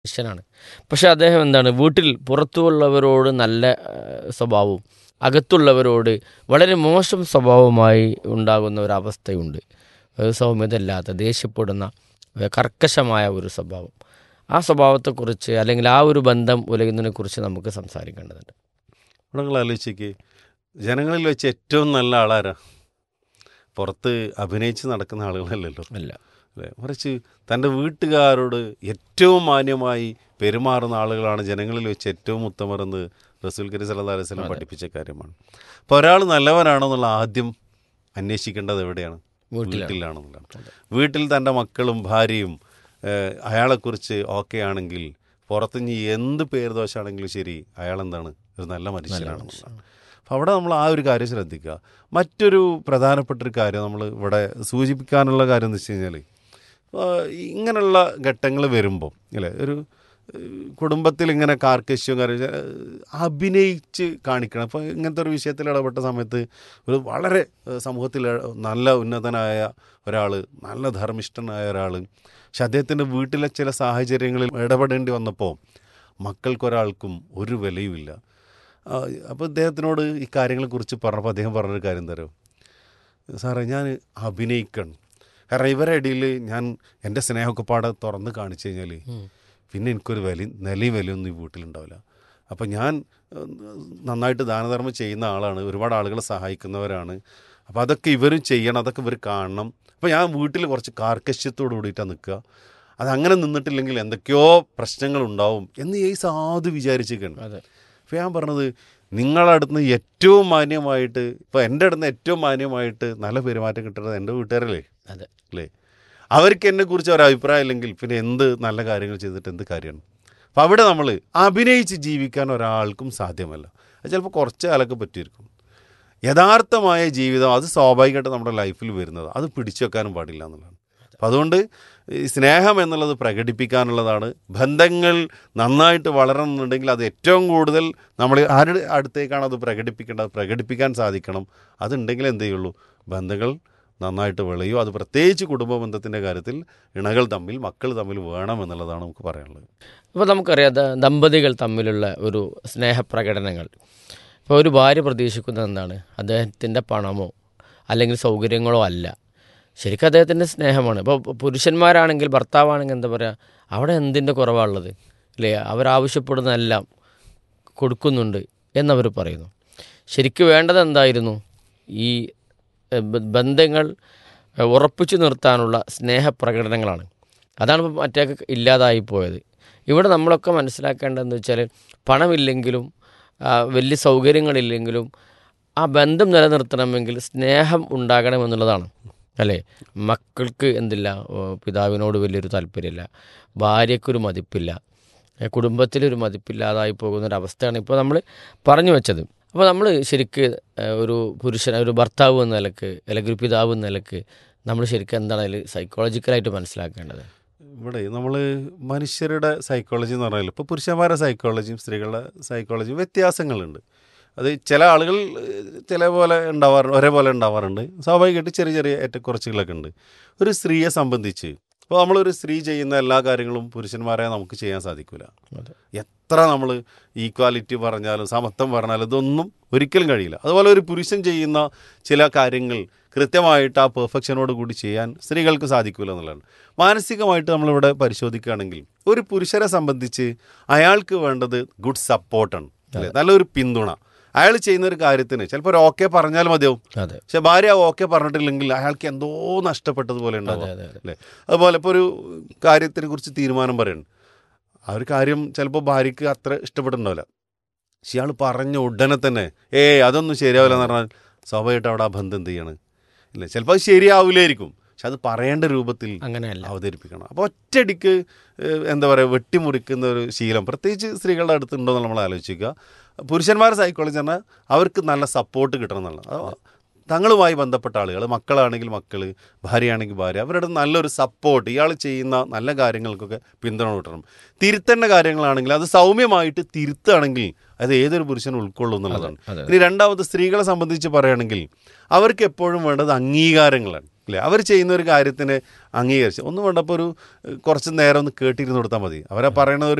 മനുഷ്യനാണ് പക്ഷെ അദ്ദേഹം എന്താണ് വീട്ടിൽ പുറത്തുള്ളവരോട് നല്ല ഏഹ്, സ്വഭാവവും അകത്തുള്ളവരോട് വളരെ മോശം സ്വഭാവമായി ഉണ്ടാകുന്ന ഒരവസ്ഥയുണ്ട് ഒരു സൗമ്യതയില്ലാത്ത ദേഷ്യപ്പെടുന്ന ഏഹ്, കർക്കശമായ ഒരു സ്വഭാവം ആ സ്വഭാവത്തെക്കുറിച്ച് അല്ലെങ്കിൽ ആ ഒരു ബന്ധം ഉലയുന്നതിനെക്കുറിച്ച് നമുക്ക് സംസാരിക്കേണ്ടതുണ്ട് ഇവിടെ നിങ്ങൾ ആലോചിച്ചേക്ക് ജനങ്ങളിൽ വെച്ച് ഏറ്റവും നല്ല ആളാരാ പുറത്ത് അഭിനയിച്ച് നടക്കുന്ന ആളുകളല്ലല്ലോ അല്ല അല്ലേ മറിച്ച് തൻ്റെ വീട്ടുകാരോട് ഏറ്റവും മാന്യമായി പെരുമാറുന്ന ആളുകളാണ് ജനങ്ങളിൽ വെച്ച് ഏറ്റവും ഉത്തമരെന്ന് റസൂൽ കരി സല്ലാ അലൈഹി സ്വലം പഠിപ്പിച്ച കാര്യമാണ് അപ്പോൾ ഒരാൾ നല്ലവനാണോ എന്നുള്ള ആദ്യം അന്വേഷിക്കേണ്ടത് എവിടെയാണ് വീട്ടിലാണ്. വീട്ടിലാണെന്നുള്ളതാണ് വീട്ടിൽ തൻ്റെ മക്കളും ഭാര്യയും ഏഹ്, അയാളെക്കുറിച്ച് ഓക്കെ ആണെങ്കിൽ പുറത്തുനിന്ന് എന്ത് പേര് ദോഷമാണെങ്കിലും ശരി അയാൾ എന്താണ് ഒരു നല്ല മനുഷ്യനാണെന്നുള്ളതാണ് അപ്പോൾ അവിടെ നമ്മൾ ആ ഒരു കാര്യം ശ്രദ്ധിക്കുക മറ്റൊരു പ്രധാനപ്പെട്ട ഒരു കാര്യം നമ്മൾ ഇവിടെ സൂചിപ്പിക്കാനുള്ള കാര്യം എന്ന് വെച്ച് കഴിഞ്ഞാൽ ഇങ്ങനെയുള്ള ഘട്ടങ്ങൾ വരുമ്പോൾ അല്ലേ ഒരു ഏഹ്, കുടുംബത്തിൽ ഇങ്ങനെ കാർക്കശ്യവും കാര്യം ഏഹ്, അഭിനയിച്ച് കാണിക്കണം അപ്പോൾ ഇങ്ങനത്തെ ഒരു വിഷയത്തിൽ ഇടപെട്ട സമയത്ത് ഒരു വളരെ ഏഹ്, സമൂഹത്തിൽ നല്ല ഉന്നതനായ ഒരാൾ നല്ല ധർമ്മിഷ്ഠനായ ഒരാൾ പക്ഷെ അദ്ദേഹത്തിൻ്റെ വീട്ടിലെ ചില സാഹചര്യങ്ങളിൽ ഇടപെടേണ്ടി വന്നപ്പോൾ മക്കൾക്കൊരാൾക്കും ഒരു വിലയുമില്ല ആ, അപ്പോൾ ഇദ്ദേഹത്തിനോട് ഈ കാര്യങ്ങളെക്കുറിച്ച് പറഞ്ഞപ്പോൾ അദ്ദേഹം പറഞ്ഞൊരു കാര്യം തരും സാറേ ഞാൻ അഭിനയിക്കണം കാരണം ഇവരുടെ ഇടയിൽ ഞാൻ എൻ്റെ സ്നേഹമൊക്കെ പാടെ തുറന്ന് കാണിച്ചു കഴിഞ്ഞാൽ പിന്നെ എനിക്കൊരു വില നിലയും വിലയൊന്നും ഈ വീട്ടിലുണ്ടാവില്ല അപ്പം ഞാൻ ഏഹ്, നന്നായിട്ട് ദാനധർമ്മം ചെയ്യുന്ന ആളാണ് ഒരുപാട് ആളുകളെ സഹായിക്കുന്നവരാണ് അപ്പോൾ അതൊക്കെ ഇവരും ചെയ്യണം അതൊക്കെ ഇവർ കാണണം അപ്പോൾ ഞാൻ വീട്ടിൽ കുറച്ച് കാർക്കശ്യത്തോട് കൂടിയിട്ടാണ് നിൽക്കുക അതങ്ങനെ നിന്നിട്ടില്ലെങ്കിൽ എന്തൊക്കെയോ പ്രശ്നങ്ങളുണ്ടാവും എന്ന് ഈ സാധു വിചാരിച്ചിരിക്കണം അതെ അപ്പോൾ ഞാൻ പറഞ്ഞത് നിങ്ങളുടെ അടുത്ത് നിന്ന് ഏറ്റവും മാന്യമായിട്ട് ഇപ്പോൾ എൻ്റെ അടുത്ത് നിന്ന് ഏറ്റവും മാന്യമായിട്ട് നല്ല പെരുമാറ്റം കിട്ടുന്നത് എൻ്റെ വീട്ടുകാരല്ലേ അതെ അല്ലേ അവർക്ക് എന്നെക്കുറിച്ച് ഒരു അഭിപ്രായം ഇല്ലെങ്കിൽ പിന്നെ എന്ത് നല്ല കാര്യങ്ങൾ ചെയ്തിട്ട് എന്ത് കാര്യമാണ് അപ്പോൾ അവിടെ നമ്മൾ അഭിനയിച്ച് ജീവിക്കാൻ ഒരാൾക്കും സാധ്യമല്ല അത് ചിലപ്പോൾ കുറച്ച് കാലമൊക്കെ പറ്റിയിരിക്കും യഥാർത്ഥമായ ജീവിതം അത് സ്വാഭാവികമായിട്ട് നമ്മുടെ ലൈഫിൽ വരുന്നത് അത് പിടിച്ചു വെക്കാനും പാടില്ല എന്നുള്ളതാണ് അപ്പം അതുകൊണ്ട് ഈ സ്നേഹം എന്നുള്ളത് പ്രകടിപ്പിക്കാനുള്ളതാണ് ബന്ധങ്ങൾ നന്നായിട്ട് വളരണമെന്നുണ്ടെങ്കിൽ അത് ഏറ്റവും കൂടുതൽ നമ്മൾ ആരുടെ അടുത്തേക്കാണ് അത് പ്രകടിപ്പിക്കേണ്ടത് പ്രകടിപ്പിക്കാൻ സാധിക്കണം അതുണ്ടെങ്കിൽ എന്ത് ചെയ്യുള്ളൂ ബന്ധങ്ങൾ നന്നായിട്ട് വിളയും അത് പ്രത്യേകിച്ച് കുടുംബ ബന്ധത്തിൻ്റെ കാര്യത്തിൽ ഇണകൾ തമ്മിൽ മക്കൾ തമ്മിൽ വേണം എന്നുള്ളതാണ് നമുക്ക് പറയാനുള്ളത് അപ്പോൾ നമുക്കറിയാം ദ- ദമ്പതികൾ തമ്മിലുള്ള ഒരു സ്നേഹപ്രകടനങ്ങൾ ഇപ്പോൾ ഒരു ഭാര്യ പ്രതീക്ഷിക്കുന്നത് എന്താണ് അദ്ദേഹത്തിൻ്റെ പണമോ അല്ലെങ്കിൽ സൗകര്യങ്ങളോ അല്ല ശരിക്കും അദ്ദേഹത്തിൻ്റെ സ്നേഹമാണ് ഇപ്പോൾ പുരുഷന്മാരാണെങ്കിൽ ഭർത്താവാണെങ്കിൽ എന്താ പറയുക അവിടെ എന്തിൻ്റെ കുറവാണുള്ളത് അല്ലേ അവരാവശ്യപ്പെടുന്നതെല്ലാം കൊടുക്കുന്നുണ്ട് എന്നവർ പറയുന്നു ശരിക്കും വേണ്ടത് എന്തായിരുന്നു ഈ എഹ്, ബ- ബന്ധങ്ങൾ എഹ്, ഉറപ്പിച്ചു നിർത്താനുള്ള സ്നേഹപ്രകടനങ്ങളാണ് അതാണ് ഇപ്പോൾ മറ്റേ ഇല്ലാതായി പോയത് ഇവിടെ നമ്മളൊക്കെ മനസ്സിലാക്കേണ്ടതെന്ന് വെച്ചാൽ പണമില്ലെങ്കിലും ആ, വലിയ സൗകര്യങ്ങളില്ലെങ്കിലും ആ ബന്ധം നിലനിർത്തണമെങ്കിൽ സ്നേഹം ഉണ്ടാകണമെന്നുള്ളതാണ് അല്ലേ മക്കൾക്ക് എന്തില്ല ഓ, പിതാവിനോട് വലിയൊരു താല്പര്യമില്ല ഭാര്യയ്ക്കൊരു മതിപ്പില്ല ഏ, കുടുംബത്തിലൊരു മതിപ്പില്ലാതായി പോകുന്ന ഒരു അവസ്ഥയാണ് ഇപ്പോൾ നമ്മൾ പറഞ്ഞു വെച്ചത് അപ്പോൾ നമ്മൾ ശരിക്ക് ഏ, ഒരു പുരുഷൻ ഒരു ഭർത്താവ് എന്ന നിലക്ക് അല്ലെങ്കിൽ ഒരു പിതാവ് എന്ന നിലക്ക് നമ്മൾ ശരിക്കും എന്താണ് അതിൽ സൈക്കോളജിക്കലായിട്ട് മനസ്സിലാക്കേണ്ടത് ഇവിടെ നമ്മൾ മനുഷ്യരുടെ സൈക്കോളജി എന്ന് പറഞ്ഞാൽ ഇപ്പോൾ പുരുഷന്മാരുടെ സൈക്കോളജിയും സ്ത്രീകളുടെ സൈക്കോളജിയും വ്യത്യാസങ്ങളുണ്ട് അത് ചില ആളുകൾ ഏഹ്, ചില പോലെ ഉണ്ടാവാറുണ്ട് ഒരേപോലെ ഉണ്ടാവാറുണ്ട് സ്വാഭാവികമായിട്ട് ചെറിയ ചെറിയ ഏറ്റക്കുറച്ചുകളൊക്കെ ഉണ്ട് ഒരു സ്ത്രീയെ സംബന്ധിച്ച് ഇപ്പോൾ നമ്മളൊരു സ്ത്രീ ചെയ്യുന്ന എല്ലാ കാര്യങ്ങളും പുരുഷന്മാരെ നമുക്ക് ചെയ്യാൻ സാധിക്കില്ല അതെ എത്ര നമ്മൾ ഈക്വാലിറ്റി പറഞ്ഞാലും സമത്വം പറഞ്ഞാലും ഇതൊന്നും ഒരിക്കലും കഴിയില്ല അതുപോലെ ഒരു പുരുഷൻ ചെയ്യുന്ന ചില കാര്യങ്ങൾ കൃത്യമായിട്ട് ആ പെർഫെക്ഷനോട് കൂടി ചെയ്യാൻ സ്ത്രീകൾക്ക് സാധിക്കില്ല എന്നുള്ളതാണ് മാനസികമായിട്ട് നമ്മളിവിടെ പരിശോധിക്കുകയാണെങ്കിൽ ഒരു പുരുഷനെ സംബന്ധിച്ച് അയാൾക്ക് വേണ്ടത് ഗുഡ് സപ്പോർട്ടാണ് അല്ലേ നല്ലൊരു പിന്തുണ അയാൾ ചെയ്യുന്ന ഒരു കാര്യത്തിന് ചിലപ്പോൾ ഒരു ഓക്കെ പറഞ്ഞാൽ മതിയാവും അതെ പക്ഷെ ഭാര്യ ഓക്കെ പറഞ്ഞിട്ടില്ലെങ്കിൽ അയാൾക്ക് എന്തോ നഷ്ടപ്പെട്ടതുപോലെ ഉണ്ടാവും അതെ, അതെ. അല്ലേ അതുപോലെ ഇപ്പോൾ ഒരു കാര്യത്തിനെ കുറിച്ച് തീരുമാനം പറയുന്നു ആ ഒരു കാര്യം ചിലപ്പോൾ ഭാര്യയ്ക്ക് അത്ര ഇഷ്ടപ്പെട്ടിട്ടുണ്ടാവില്ല പക്ഷെ ഇയാൾ പറഞ്ഞ ഉടനെ തന്നെ ഏ അതൊന്നും ശരിയാവില്ല എന്ന് പറഞ്ഞാൽ സ്വാഭാവികമായിട്ട് അവിടെ ആ ബന്ധം എന്ത് ചെയ്യാണ് ഇല്ല ചിലപ്പോൾ അത് ശരിയാവില്ലായിരിക്കും പക്ഷെ അത് പറയേണ്ട രൂപത്തിൽ അങ്ങനെയല്ല അവതരിപ്പിക്കണം അപ്പോൾ ഒറ്റയടിക്ക് ഏഹ്, എന്താ പറയുക വെട്ടിമുറിക്കുന്ന ഒരു ശീലം പ്രത്യേകിച്ച് സ്ത്രീകളുടെ അടുത്തുണ്ടോ എന്ന് നമ്മൾ ആലോചിക്കുക പുരുഷന്മാരുടെ സൈക്കോളജി പറഞ്ഞാൽ അവർക്ക് നല്ല സപ്പോർട്ട് കിട്ടണം എന്നുള്ളത് അത് തങ്ങളുമായി ബന്ധപ്പെട്ട ആളുകൾ മക്കളാണെങ്കിൽ മക്കൾ ഭാര്യയാണെങ്കിൽ ഭാര്യ അവരുടെ നല്ലൊരു സപ്പോർട്ട് ഇയാൾ ചെയ്യുന്ന നല്ല കാര്യങ്ങൾക്കൊക്കെ പിന്തുണ കിട്ടണം തിരുത്തേണ്ട കാര്യങ്ങളാണെങ്കിൽ അത് സൗമ്യമായിട്ട് തിരുത്തുകയാണെങ്കിൽ അത് ഏതൊരു പുരുഷനും ഉൾക്കൊള്ളും എന്നുള്ളതാണ് അതെ. ഇനി രണ്ടാമത് സ്ത്രീകളെ സംബന്ധിച്ച് പറയുകയാണെങ്കിൽ അവർക്ക് എപ്പോഴും വേണ്ടത് അംഗീകാരങ്ങളാണ് ഇല്ലേ അവർ ചെയ്യുന്ന ഒരു കാര്യത്തിന് അംഗീകരിച്ച് ഒന്നും വേണ്ടപ്പോൾ ഒരു ഏഹ്, കുറച്ച് നേരം ഒന്ന് കേട്ടിരുന്ന് കൊടുത്താൽ മതി അവരാ പറയണ ഒരു